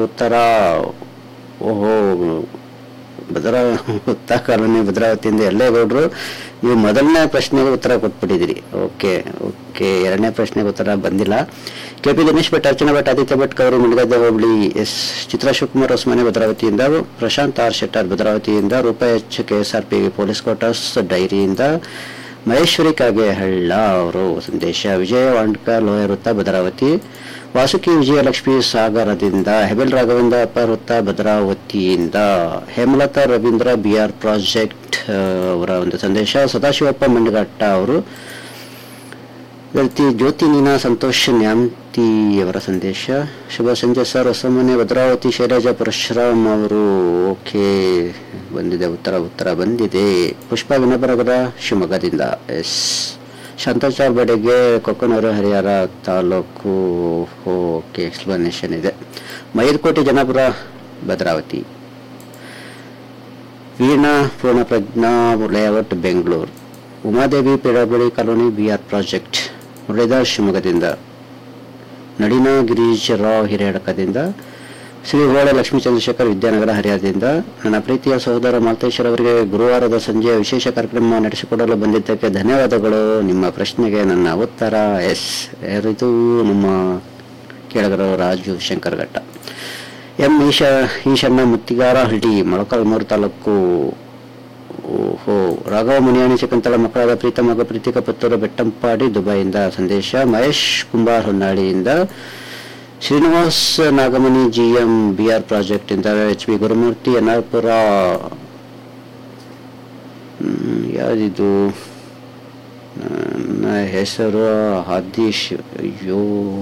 ಉತ್ತರ ಓಹೋ ಭದ್ರಾ ಹುತ್ತ ಕಾಲೋನಿ ಭದ್ರಾವತಿಯಿಂದ ಎಲ್ಲೇ ಗೌಡ್ರು ನೀವು ಮೊದಲನೇ ಪ್ರಶ್ನೆಗೆ ಉತ್ತರ ಕೊಟ್ಬಿಟ್ಟಿದ್ದೀರಿ ಓಕೆ ಓಕೆ ಎರಡನೇ ಪ್ರಶ್ನೆಗೆ ಉತ್ತರ ಬಂದಿಲ್ಲ K P Dinesh Bhat Archana Bhat Aditya Bhat Kavaru Mulugadde hobli S Chitra Shivakumar Hosamane ಭದ್ರಾವತಿಯಿಂದ ಪ್ರಶಾಂತ್ ಆರ್ ಶೆಟ್ಟರ್ ಭದ್ರಾವತಿಯಿಂದ ರೂಪಾಯಿ H K S R P police quarters ಡೈರಿಯಿಂದ ಮಹೇಶ್ವರಿ ಕಾಗೆಹಳ್ಳ ಅವರು ಸಂದೇಶ ವಿಜಯ ವಾಂಡ್ಕರ್ ಲೋಯರ್ ವೃತ್ತ ಭದ್ರಾವತಿ ವಾಸುಕಿ ವಿಜಯಲಕ್ಷ್ಮಿ ಸಾಗರದಿಂದ ಹೆಬೆಲ್ ರಾಘವೇಂದ್ರ ಅಪ್ಪ ವೃತ್ತ ಭದ್ರಾವತಿಯಿಂದ Hemalatha Ravindra B R project ಆ, ಅವರ ಒಂದು ಸಂದೇಶ ಸದಾಶಿವಪ್ಪ ಮಂಡಘಟ್ಟ ಅವರು ಗೆಳತಿ ಜ್ಯೋತಿ ನೀನಾ ಸಂತೋಷ್ ನ್ಯಾಮ್ತಿ ಅವರ ಸಂದೇಶ ಶುಭ ಸಂಜೆ ಸರ್ ಹೊಸಮನೆ ಭದ್ರಾವತಿ ಶೈಲಜಾ ಪರಶುರಾಮ್ ಅವರು ಓಕೆ ಬಂದಿದೆ ಉತ್ತರ ಉತ್ತರ ಬಂದಿದೆ ಪುಷ್ಪ ವಿನಬರಗರ ಶಿವಮೊಗ್ಗದಿಂದ ಎಸ್ ಶಾಂತಾಚಾರ್ ಬಡೆಗೆ ಕೊಕ್ಕನೂರು ಹರಿಹರ ತಾಲೂಕು ಓಕೆ ಎಕ್ಸ್ಪ್ಲನೇಷನ್ ಇದೆ Mairkote Janapura Bhadravathi Veena Poornaprajna layout Bengaluru Umadevi Pedabali colony B R project Muralidhar ಶಿವಮೊಗ್ಗದಿಂದ ನಳಿನ ಗಿರೀಶ್ ರಾವ್ ಹಿರೇಡಕದಿಂದ ಶ್ರೀ ಹೋಳ ಲಕ್ಷ್ಮೀ ಚಂದ್ರಶೇಖರ್ ವಿದ್ಯಾನಗರ ಹರಿಯಾಣದಿಂದ ನನ್ನ ಪ್ರೀತಿಯ ಸಹೋದರ ಮಾಲ್ತೇಶ್ವರ ಅವರಿಗೆ ಗುರುವಾರದ ಸಂಜೆ ವಿಶೇಷ ಕಾರ್ಯಕ್ರಮ ನಡೆಸಿಕೊಡಲು ಬಂದಿದ್ದಕ್ಕೆ ಧನ್ಯವಾದಗಳು ನಿಮ್ಮ ಪ್ರಶ್ನೆಗೆ ನನ್ನ ಉತ್ತರ ಎಸ್ ಯಾರಿದು ನಮ್ಮ ಕೇಳಗರು ರಾಜು ಶಂಕರಘಟ್ಟ ಎಂ ಈಶ ಈಶಣ್ಣ ಮುತ್ತಿಗಾರಹಳ್ಳಿ ಮೊಳಕಾಲ್ಮೂರು ತಾಲೂಕು ಓಹೋ ರಾಘವ ಮುನಿಯಾಣಿ ಚಿಕ್ಕಂತಳ ಮಕ್ಕಳಾದ ಪ್ರೀತಮ ಹಾಗೂ ಪ್ರೀತಿಕ ಪುತ್ತೂರು ಬೆಟ್ಟಂಪಾಡಿ ದುಬೈಯಿಂದ ಸಂದೇಶ ಮಹೇಶ್ ಕುಂಬಾರ್ ಹೊನ್ನಾಳಿಯಿಂದ Srinivas Nagamani G M B R project ಇಂದ ಎಚ್ ಬಿ ಗುರುಮೂರ್ತಿ ಎನ್ನಾರ್ಪುರ ಹ್ಮ್, ಯಾವ್ದಿದು ನನ್ನ ಹೆಸರು ಹದೀಶ್ ಅಯ್ಯೋ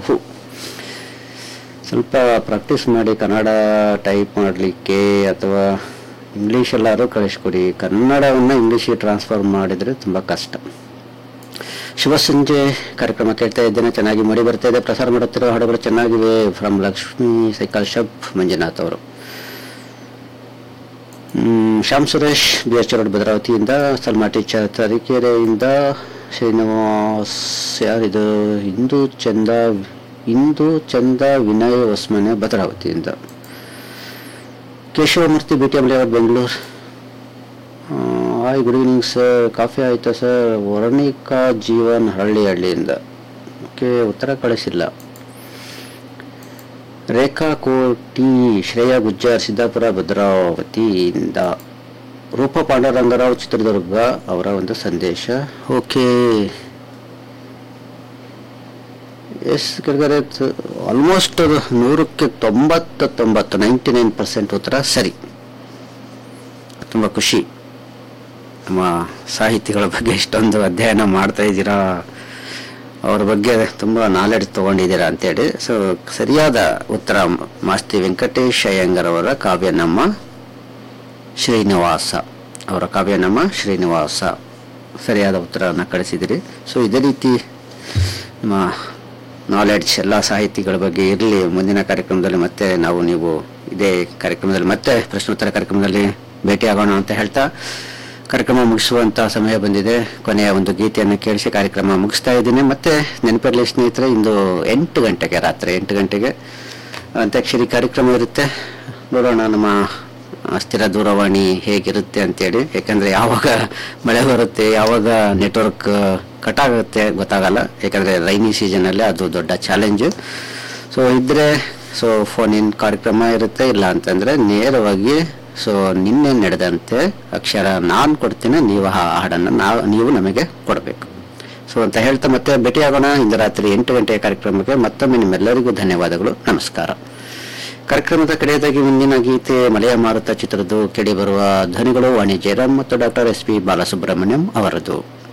ಸ್ವಲ್ಪ ಪ್ರಾಕ್ಟೀಸ್ ಮಾಡಿ ಕನ್ನಡ ಟೈಪ್ ಮಾಡಲಿಕ್ಕೆ ಅಥವಾ ಇಂಗ್ಲೀಷ್ ಎಲ್ಲಾದರೂ ಕಳಿಸ್ಕೊಡಿ ಕನ್ನಡವನ್ನು ಇಂಗ್ಲೀಷಿಗೆ ಟ್ರಾನ್ಸ್ಫರ್ ಮಾಡಿದರೆ ತುಂಬ ಕಷ್ಟ ಶುಭ ಸಂಜೆ ಕಾರ್ಯಕ್ರಮ ಕೇಳ್ತಾ ಇದ್ದೇನೆ ಚೆನ್ನಾಗಿ ಮಡಿ ಬರ್ತಾ ಇದೆ ಪ್ರಸಾರ ಮಾಡುತ್ತಿರೋ ಹಾಡುಗಳು ಚೆನ್ನಾಗಿವೆ from Lakshmi cycle shop Manjunath ಅವರು ಹ್ಮ್, Shyam Suresh B H road ಭದ್ರಾವತಿಯಿಂದ ಸಲ್ಮಾ ಟೀಚರ್ ತರೀಕೆರೆಯಿಂದ ಶ್ರೀನಿವಾಸ್ ಯಾರಿದು ಇಂದು ಚಂದ ಇಂದು ಚಂದ ವಿನಯ್ ಹೊಸ್ಮನೆ ಭದ್ರಾವತಿಯಿಂದ Keshavamurthy B T M layout Bengaluru hi good evening sir coffee ಆಯ್ತಾ ಸರ್ ವರ್ಣಿಕಾ ಜೀವನ್ ಹಳ್ಳಿ ಹಳ್ಳಿಯಿಂದ ಓಕೆ ಉತ್ತರ ಕಳಿಸಿಲ್ಲ ರೇಖಾ ಕೋಟಿ ಶ್ರೇಯಾ ಗುಜ್ಜರ್ ಸಿದ್ದಾಪುರ ಭದ್ರಾವತಿಯಿಂದ ರೂಪ ಪಾಂಡುರಂಗರಾವ್ ಚಿತ್ರದುರ್ಗ ಅವರ ಒಂದು ಸಂದೇಶ ಓಕೆ ಎಸ್ ಕೆಳಗಡೆ ಆಲ್ಮೋಸ್ಟ್ ನೂರಕ್ಕೆ ತೊಂಬತ್ತು ತೊಂಬತ್ತು ನೈಂಟಿ ನೈನ್ ಪರ್ಸೆಂಟ್ ಉತ್ತರ ಸರಿ ತುಂಬ ಖುಷಿ ನಮ್ಮ ಸಾಹಿತಿಗಳ ಬಗ್ಗೆ ಇಷ್ಟೊಂದು ಅಧ್ಯಯನ ಮಾಡ್ತಾ ಇದ್ದೀರಾ ಅವ್ರ ಬಗ್ಗೆ ತುಂಬ ನಾಲೆಡ್ಜ್ ತೊಗೊಂಡಿದ್ದೀರಾ ಅಂತೇಳಿ ಸೊ ಸರಿಯಾದ ಉತ್ತರ ಮಾಸ್ತಿ ವೆಂಕಟೇಶ್ ಅಯ್ಯಂಗರ್ ಅವರ ಕಾವ್ಯನಮ್ಮ ಶ್ರೀನಿವಾಸ ಅವರ ಕಾವ್ಯನಮ್ಮ ಶ್ರೀನಿವಾಸ ಸರಿಯಾದ ಉತ್ತರವನ್ನು ಕಳಿಸಿದಿರಿ ಸೊ ಇದೇ ರೀತಿ ನಿಮ್ಮ ನಾಲೆಡ್ಜ್ ಎಲ್ಲ ಸಾಹಿತಿಗಳ ಬಗ್ಗೆ ಇರಲಿ ಮುಂದಿನ ಕಾರ್ಯಕ್ರಮದಲ್ಲಿ ಮತ್ತೆ ನಾವು ನೀವು ಇದೇ ಕಾರ್ಯಕ್ರಮದಲ್ಲಿ ಮತ್ತೆ ಪ್ರಶ್ನೋತ್ತರ ಕಾರ್ಯಕ್ರಮದಲ್ಲಿ ಭೇಟಿಯಾಗೋಣ ಅಂತ ಹೇಳ್ತಾ ಕಾರ್ಯಕ್ರಮ ಮುಗಿಸುವಂತ ಸಮಯ ಬಂದಿದೆ ಕೊನೆಯ ಒಂದು ಗೀತೆಯನ್ನು ಕೇಳಿಸಿ ಕಾರ್ಯಕ್ರಮ ಮುಗಿಸ್ತಾ ಇದ್ದೀನಿ ಮತ್ತೆ ನೆನಪಿರಲಿ ಸ್ನೇಹಿತರೆ ಇಂದು ಎಂಟು ಗಂಟೆಗೆ ರಾತ್ರಿ ಎಂಟು ಗಂಟೆಗೆ ಅಂತ್ಯಾಕ್ಷರಿ ಕಾರ್ಯಕ್ರಮ ಇರುತ್ತೆ ನೋಡೋಣ ನಮ್ಮ ಆ, ಸ್ಥಿರ ದೂರವಾಣಿ ಹೇಗಿರುತ್ತೆ ಅಂತೇಳಿ ಯಾಕಂದ್ರೆ ಯಾವಾಗ ಮಳೆ ಬರುತ್ತೆ ಯಾವಾಗ ನೆಟ್ವರ್ಕ್ ಕಟ್ ಆಗುತ್ತೆ ಗೊತ್ತಾಗಲ್ಲ ಯಾಕಂದ್ರೆ ರೈನಿ ಸೀಸನಲ್ಲಿ ಅದು ದೊಡ್ಡ ಚಾಲೆಂಜ್ ಸೊ ಇದ್ರೆ ಸೊ ಫೋನ್ ಇನ್ ಕಾರ್ಯಕ್ರಮ ಇರುತ್ತೆ ಇಲ್ಲ ಅಂತಂದ್ರೆ ನೇರವಾಗಿ ಸೊ ನಿನ್ನೆ ನಡೆದಂತೆ ಅಕ್ಷರ ನಾನು ಕೊಡ್ತೀನಿ ನೀವು ಆ ಹಾಡನ್ನು ನಾವು ನೀವು ನಮಗೆ ಕೊಡಬೇಕು ಸೊ ಅಂತ ಹೇಳ್ತಾ ಮತ್ತೆ ಭೇಟಿಯಾಗೋಣ ಇಂದು ರಾತ್ರಿ ಎಂಟು ಗಂಟೆಯ ಕಾರ್ಯಕ್ರಮಕ್ಕೆ ಮತ್ತೊಮ್ಮೆ ನಿಮ್ಮೆಲ್ಲರಿಗೂ ಧನ್ಯವಾದಗಳು ನಮಸ್ಕಾರ ಕಾರ್ಯಕ್ರಮದ ಕಡೆಯದಾಗಿ ಮುಂದಿನ ಗೀತೆ ಮಲೆಯ ಮಾರುತ ಚಿತ್ರದ ಕೇಳಿ ಬರುವ ಧ್ವನಿಗಳು ವಾಣಿ ಜಯರಾಮ್ ಮತ್ತು ಡಾಕ್ಟರ್ ಎಸ್ ಪಿ ಬಾಲಸುಬ್ರಹ್ಮಣ್ಯಂ ಅವರದು